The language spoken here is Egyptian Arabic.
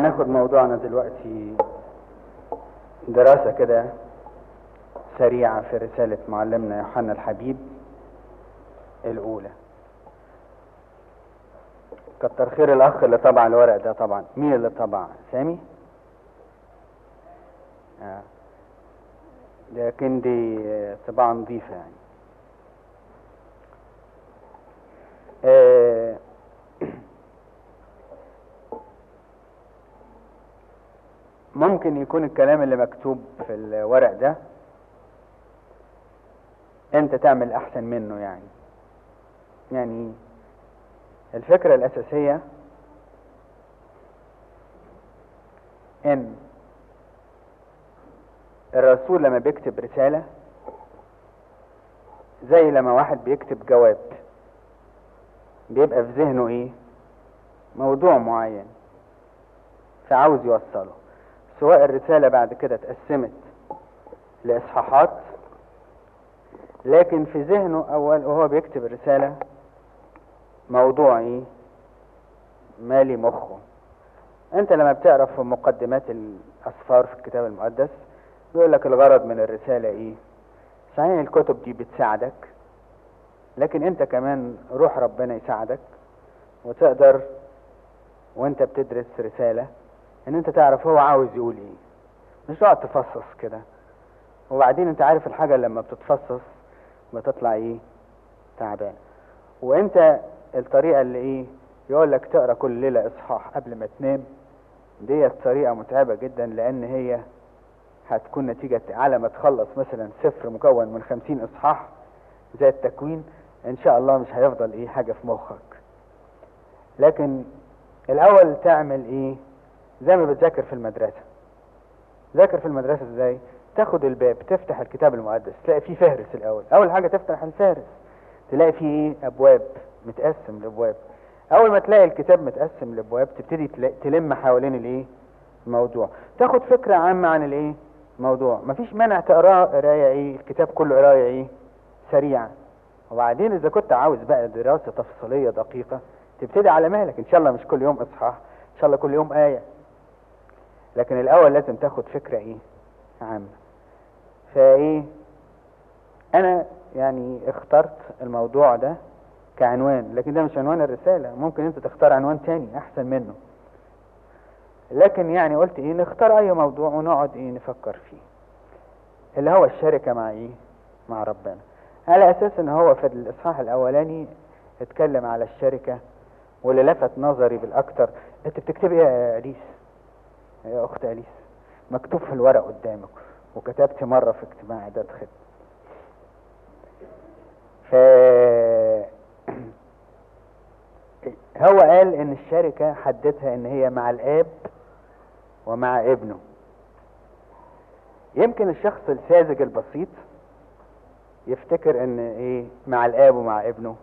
هناخد موضوعنا دلوقتي دراسة كده سريعة في رسالة معلمنا يوحنا الحبيب الأولى كتر خير الأخ اللي طبع الورق ده طبعا مين اللي طبع سامي؟ آه. لكن دي طباعة نظيفة يعني آه ممكن يكون الكلام اللي مكتوب في الورق ده انت تعمل احسن منه يعني يعني الفكرة الاساسية ان الرسول لما بيكتب رسالة زي لما واحد بيكتب جواب بيبقى في ذهنه ايه موضوع معين فعاوز يوصله سواء الرسالة بعد كده اتقسمت لإصحاحات لكن في ذهنه أول وهو بيكتب الرسالة موضوع إيه؟ مالي مخه أنت لما بتعرف في مقدمات الأسفار في الكتاب المقدس بيقول لك الغرض من الرسالة إيه؟ صحيح الكتب دي بتساعدك لكن أنت كمان روح ربنا يساعدك وتقدر وأنت بتدرس رسالة ان انت تعرف هو عاوز يقول ايه مش تقعد تفصص كده وبعدين انت عارف الحاجة لما بتتفصص بتطلع ايه تعبان وانت الطريقة اللي ايه يقول لك تقرا كل ليلة اصحاح قبل ما تنام ديت طريقة متعبة جدا لان هي هتكون نتيجة على ما تخلص مثلا سفر مكون من خمسين اصحاح زي التكوين ان شاء الله مش هيفضل ايه حاجة في مخك لكن الاول تعمل ايه زي ما بتذاكر في المدرسة ذاكر في المدرسة ازاي تاخد الباب تفتح الكتاب المقدس تلاقي فيه فهرس الاول اول حاجة تفتح الفهرس تلاقي فيه ايه ابواب متقسم لابواب اول ما تلاقي الكتاب متقسم لابواب تبتدي تلم حوالين الايه الموضوع تاخد فكرة عامة عن الايه موضوع مفيش مانع تقراه قراية ايه الكتاب كله قراية ايه سريعة وبعدين اذا كنت عاوز بقى دراسة تفصيلية دقيقة تبتدي على مهلك ان شاء الله مش كل يوم اصحاح ان شاء الله كل يوم آية لكن الاول لازم تاخد فكرة ايه عامة فايه انا يعني اخترت الموضوع ده كعنوان لكن ده مش عنوان الرسالة ممكن انت تختار عنوان تاني احسن منه لكن يعني قلت ايه نختار اي موضوع ونقعد ايه نفكر فيه اللي هو الشركة مع ايه مع ربنا على اساس ان هو في الاصحاح الاولاني اتكلم على الشركة واللي لفت نظري بالاكتر انت بتكتبي ايه يا اليس يا اخت اليس مكتوب في الورق قدامك وكتبت مرة في اجتماع اعداد خدمة ف هو قال ان الشركة حددها ان هي مع الاب ومع ابنه يمكن الشخص الساذج البسيط يفتكر ان ايه مع الاب ومع ابنه